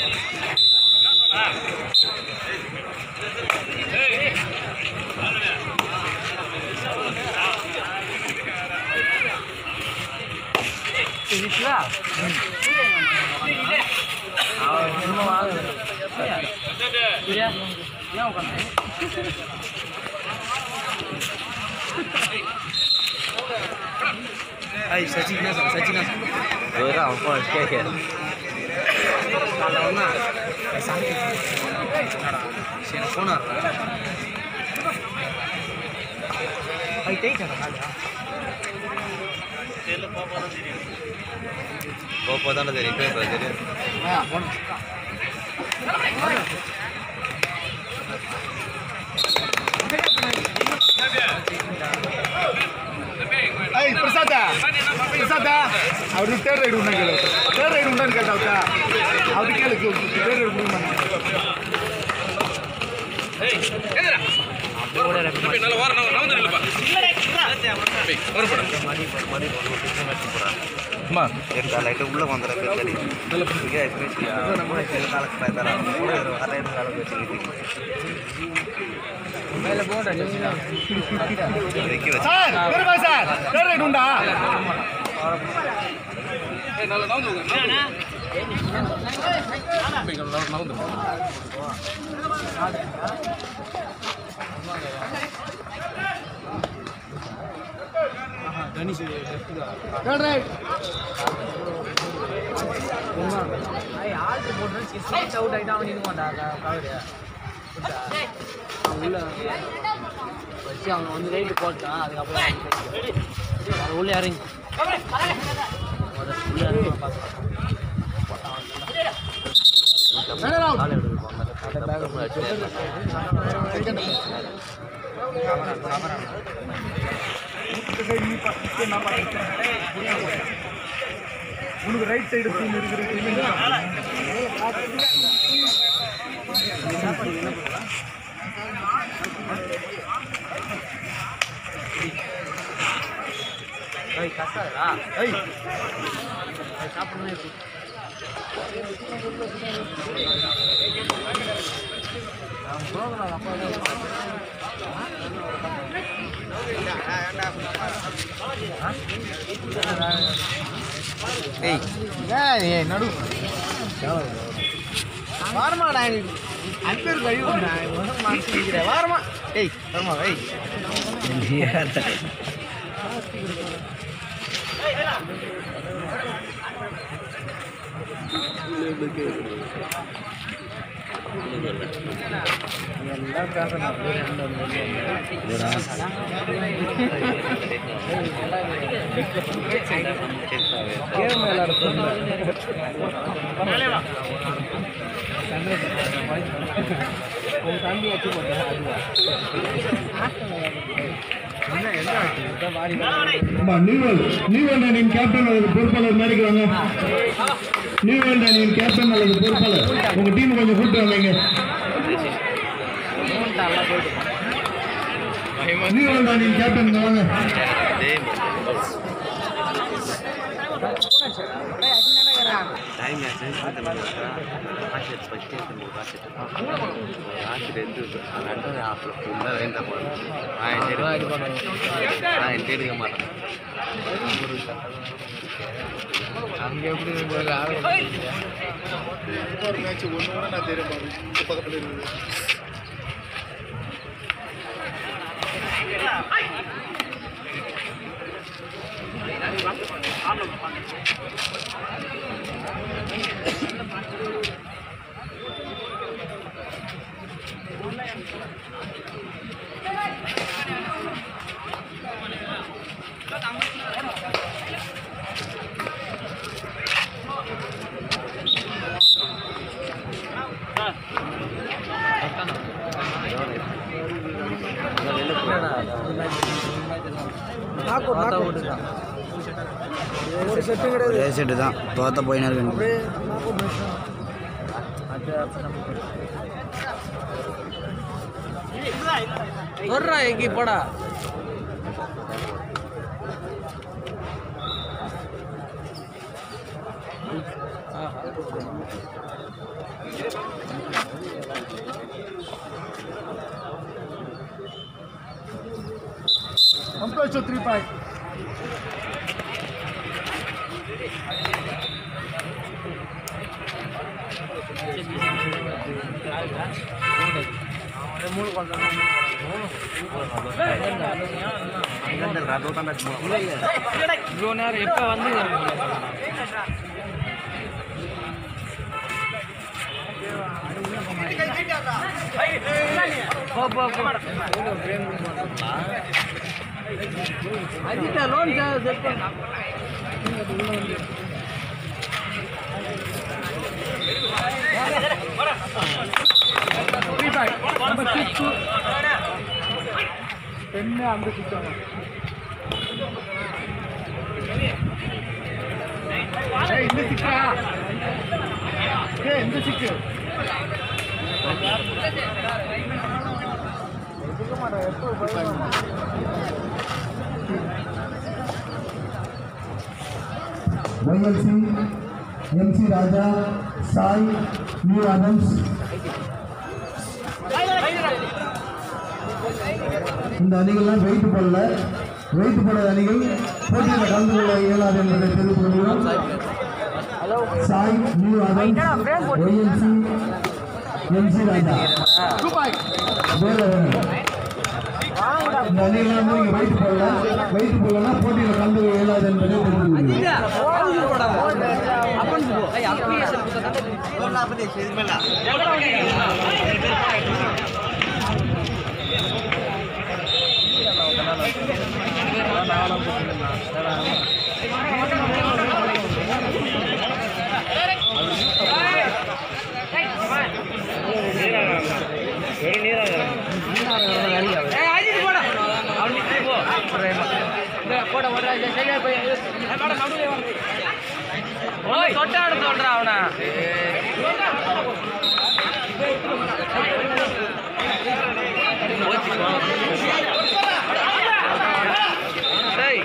Ay, Sachina, Sachina. வேறு அவன் போன கேட்க Kalau na, sampai. Sini phone ar. Ay, tay jana kali. போப்போ தானே தெரியும் இப்போ இப்போ தெரியும் Ah, phone. ಐ ಪ್ರಸಾದ ಪ್ರಸಾದ ಅವ್ರು ಟೇರ್ ರೈಡ್ ಉಂಡ ಕೇಳ ಟೇರ್ ರೈಡ್ ಉಂಡನ್ ಕೇಳ್ತಾವ್ತ ಅವ್ರು ಕೇಳಿ ಟೇರ್ ರೈಡ್ ಉಂಡ அம்மா எனக்கு லைட்டு உள்ளே வந்துடுற சரி இங்கே காலக்கு பார்த்தாரா கூட அரை காலக்கு வச்சுக்கிட்டு வைக்க வச்சு ಸರ್ ಬೇರೆ ಬಾಯ್ ಸರ್ ಟೇರ್ ರೈಡ್ ಉಂಡಾ ಟೇರ್ ರೈಡ್ ஆல்ட்டு போட்டு ஸ்ட்ரைட் அவுட் ஆகிட்டு அவன் நிற்க கவரு உள்ள வச்சு அவன் வந்து ரைட்டு போட்டான் அதுக்கப்புறம் அது உள்ள இறங்கி உள்ள இறங்கி உனக்கு ரைட் சைடு டீம் இருக்கிற டீம் கஷ்டா ஐ சாப்பிடணும் எப்படி ப்ரோக்ராம் அப்போ ஏய் ஏய் நடு வாரமாடா அன்பேர் கழிவு மாற்றிக்கிறேன் வாரமா ஏய் வருமா ஏய் கேம் விளையாடுறது உன் தம்பி வச்சு அம்மா நியூவல் நியூவல் அணியின் கேப்டன் அல்லது பொறுப்பாளர் மேரிக்கிறாங்க நியூவல் அணியின் கேப்டன் அல்லது பொறுப்பாளர் உங்க டீம் கொஞ்சம் கூட்டு வாங்க நியூவல் அணியின் கேப்டன் இங்க வாங்க டேய் டைம் ஆச்சு காசு எடுத்து ஃபஸ்ட்டு எடுத்து காசு எடுத்து காசு எடுத்து ரெண்டு ஆஃபில் ஃபுல்லாக வேண்ட போகிறேன் நான் எடுக்க நான் எடுக்க மாட்டேன் அங்க எப்படி ஒரு மேட்ச் ஒன்று கூட நான் தெரியும் பக்கத்தில் இருக்குது ஒரு செட்டு கிடையாது ஒரே செட்டு தான் தோத்த போயினா இருக்கு வர்றா எங்கி போடா ஆஹா த்ரீ பாயிண்ட் மூணு கொண்டு இவ்வளோ நேரம் எப்போ வந்து போ போ போ அஜித்தா லோன் செட் பெண்ணு அந்த சுத்தம் இந்த சிக்கா ஏய் இந்த சிக்கு YLC MC Raja Sai new Adams இந்த அணிகள்லாம் வெயிட் போடல வெயிட் போடாத அணிகள் போட்டியில் கலந்து கொள்ள இயலாது என்பதை தெரிவித்துக் கொள்கிறோம் Sai new Adams YLC MC Raja வேலை வேணும் இந்த அணிகள்லாம் இங்கே வெயிட் போடல வெயிட் போடலன்னா போட்டியில் கலந்து கொள்ள இயலாது என்பதை தெரிவித்துக் கொள்கிறோம் தொட்டாட சொல்றா அவனா டேய்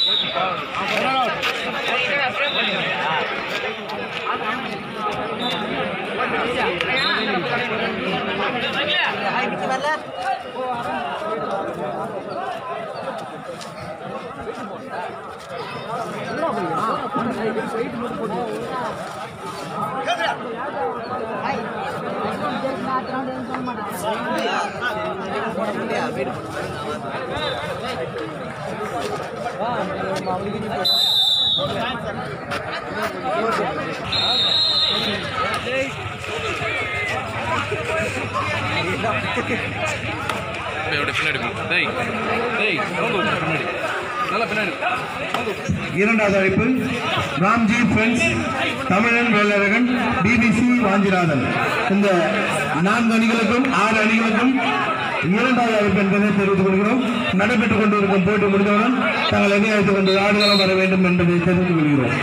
அப்படியே பின்னாடி போ. டேய் டேய் வந்து பின்னாடி நல்லா பின்னாடி இரண்டாவது அழைப்பு ராம்ஜி ஃப்ரெண்ட்ஸ் தமிழன் வேலரகன் டிபிசி வாஞ்சிநாதன் இந்த நான்கு அணிகளுக்கும் ஆறு அணிகளுக்கும் இரண்டாவது அழைப்பு என்பதை தெரிவித்துக் கொள்கிறோம் நடைபெற்றுக் கொண்டிருக்கும் போட்டி முடிந்தவுடன் தங்கள் அணி அழைத்துக் கொண்டு ஆடுகளம் வர வேண்டும் என்பதை தெரிவித்துக் கொள்கிறோம்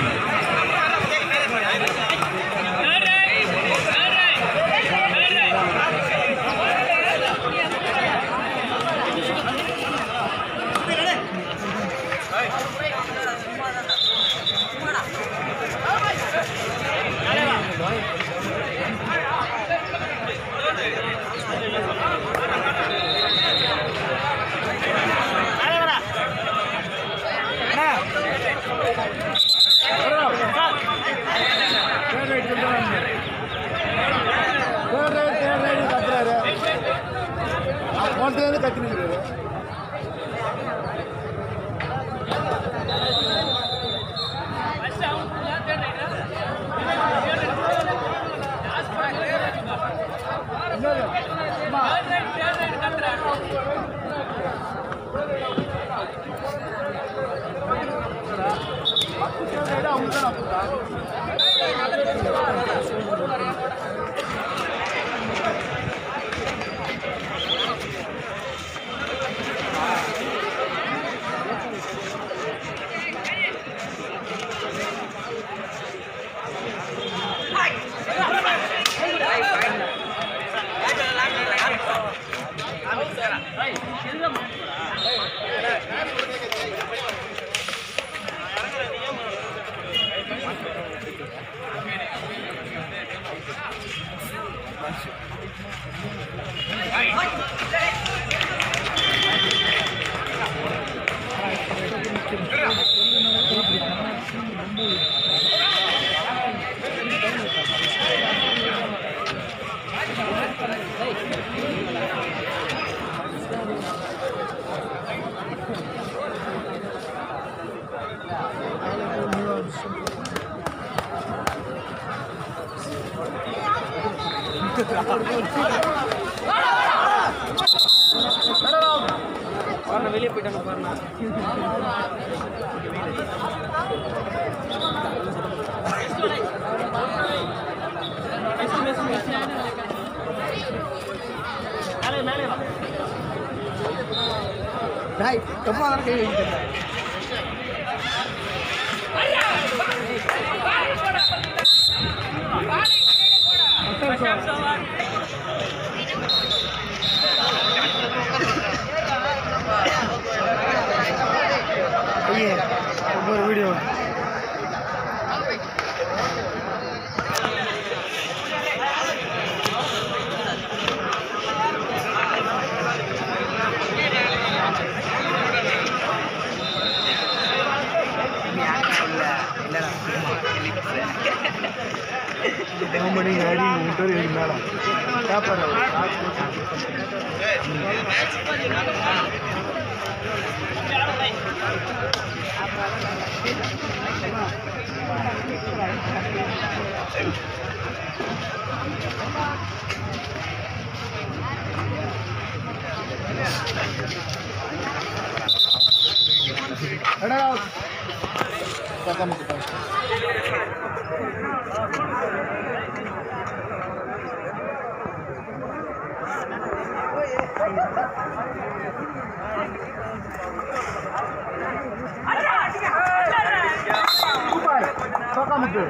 அண்ணா வெளியே போயிட்டாங்க பாருண்ணா டாய் ரொம்ப நேரம் கை வைக்கிட்டேன் ஒவ்வொரு வீடியோ காமெடி ஆடி மூட்டர் இருந்தாலும் பேப்பர் எடா பக்கம் சோக்காமுக்கு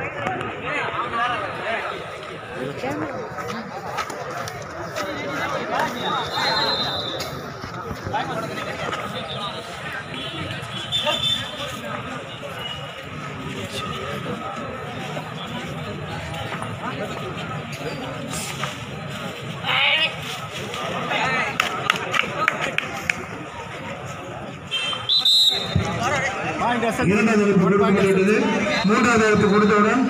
இரண்டாவது இடத்து கொடுக்கப்பட்டுள்ளது மூன்றாவது இடத்து கொடுத்தவுடன்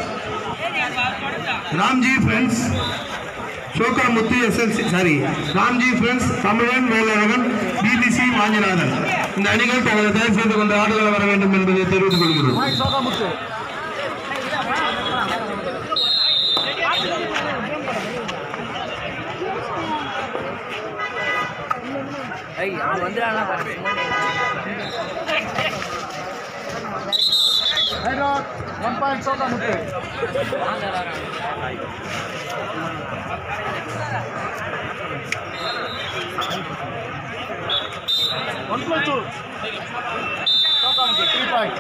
Ramji friends Chokkamuthu SLC sorry Ramji friends Tamilan Velazhagan BBC Vanchinathan இந்த அணிகள் தங்களை தயார் செய்து கொண்டு ஆடுகள வர வேண்டும் என்பதை தெரிவித்துக் கொள்கிறோம் சோகாமுத்து ஐய் அவன் வந்துடானா பாரு one point Chokkamuthu one plus two Chokkamuthu three point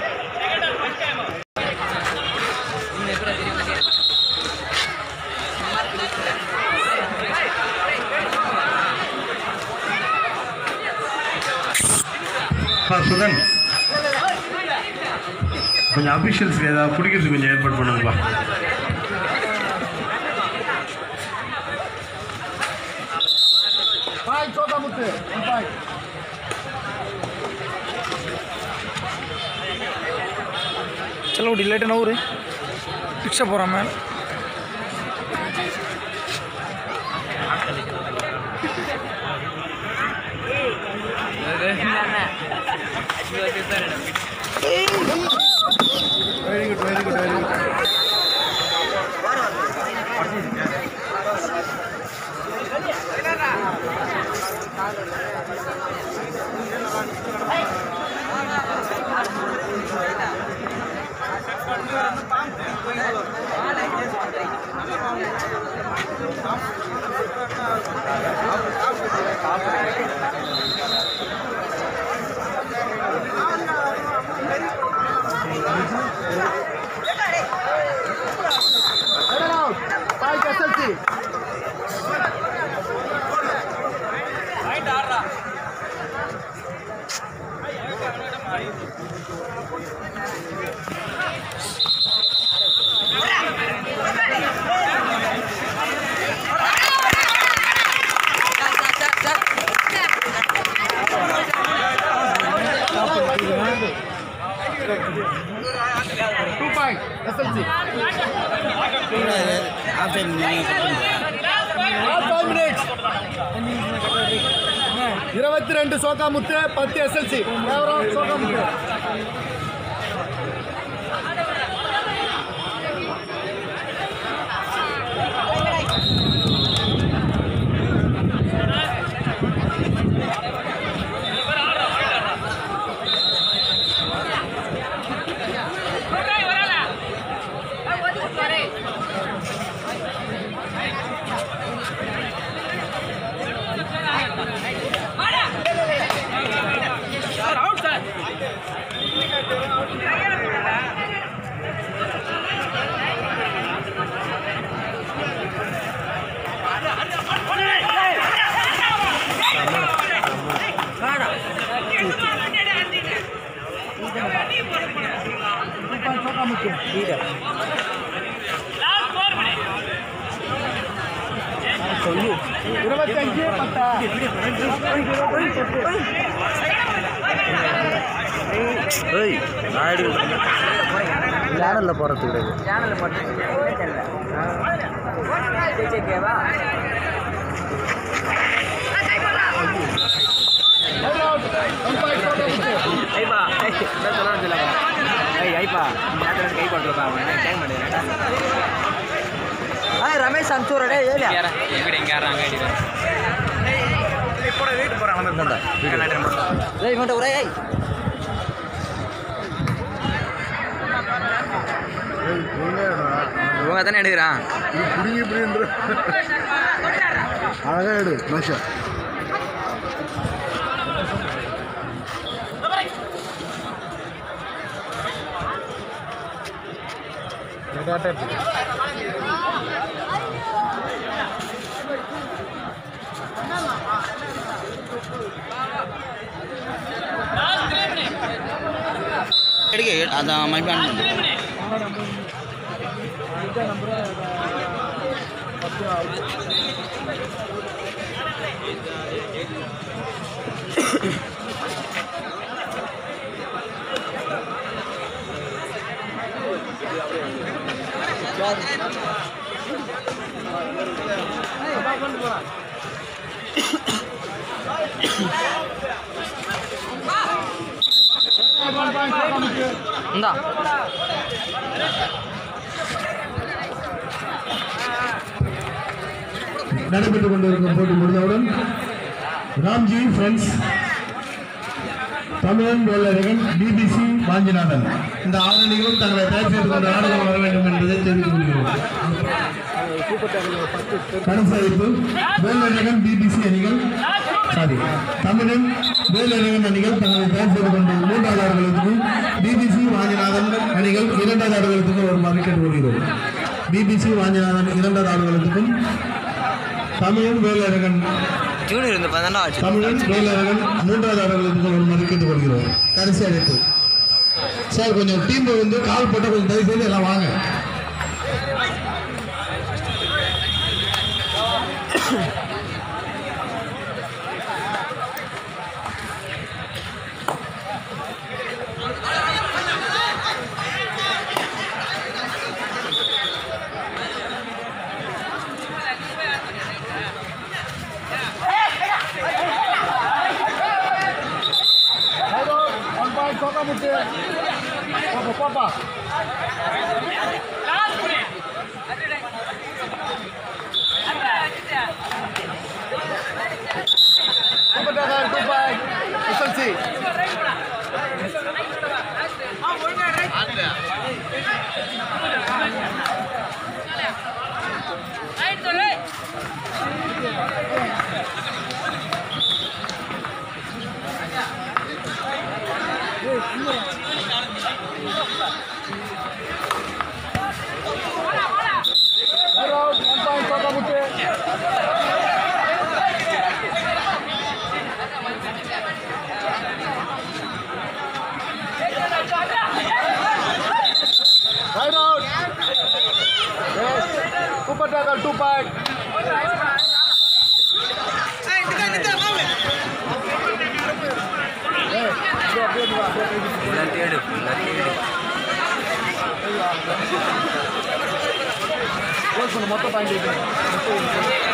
Sudhan கொஞ்சம் அபிஷியல்ஸ்க்கு ஏதாவது குடிக்கிறதுக்கு கொஞ்சம் ஏற்பாடு பண்ணுங்கப்பா பாயிண்ட் சோக்காமுத்து ஒன் பாயிண்ட் ಚಲೋ ಡಿಲೇಟ್ ನವ್ರಿ ರಿಕ್ಷಾ போகிறோம் மேலே very good very good very good point SLC two point SLC இருபத்தி ரெண்டு சோகாமுத்து பத்து எஸ்எல்சி சோகாமுத்து ஏய் நாயுடு சேனலில் போகிறது கிடையாது சேனலில் போட்டு தெரியல சரி சரி கேவா ஐப்பா என்ன சொல்லணும் சொல்லப்பா ஐய் ஐப்பா நேரத்தில் கை கொண்டுருப்பா அவன் என்ன கேட்க மாட்டேன் ஆ ரமேஷ் அனுப்பிச்சுடே ஏலியா எங்கட எங்க ஆறாங்க அடிக்கிறேன் ஏய் இவன்ட்ட ஒரே ஏய் இவங்க தானே எடுக்கிறான் அழகா எடு மனுஷா எடுக்க அதான் மணிப்பான் இந்தா நடைபெற்றுக் கொண்டிருக்கும் போட்டி முடிந்தவுடன் ராம்ஜி ஃப்ரெண்ட்ஸ் தமிழன் வேலரகன் டிபிசி வாஞ்சிநாதன் இந்த ஆளுநர்களும் தங்களை தயார் செய்து கொண்ட நாடுகள் வர வேண்டும் என்பதை தெரிவித்துக் கொள்கிறோம் கடைசி வேலரகன் டிபிசி அணிகள் சாரி தமிழன் வேலரகன் அணிகள் தங்களை தயார் செய்து கொண்ட மூன்றாவது ஆடுகளுக்கும் டிபிசி வாஞ்சிநாதன் அணிகள் இரண்டாவது ஆடுகளுக்கும் வருமாறு கேட்டுக்கொள்கிறோம் பிபிசி வாஞ்சிநாதன் இரண்டாவது ஆடுகளுக்கும் தமிழன் வேலரகன் ஜூனியர் இருந்து பதினெண்டா ஆச்சு தமிழன் வேலரகன் மூன்றாவது ஆடுகளுக்கு ஒரு மாதிரி கேட்டுக்கொள்கிறோம் கடைசி அழைப்பு சார் கொஞ்சம் டீம் வந்து கால் போட்டு கொஞ்சம் தயவு செய்து எல்லாம் வாங்க ஃபுல்லாக தேடு ஃபுல்லாக தேடு மொத்த பாயிண்ட்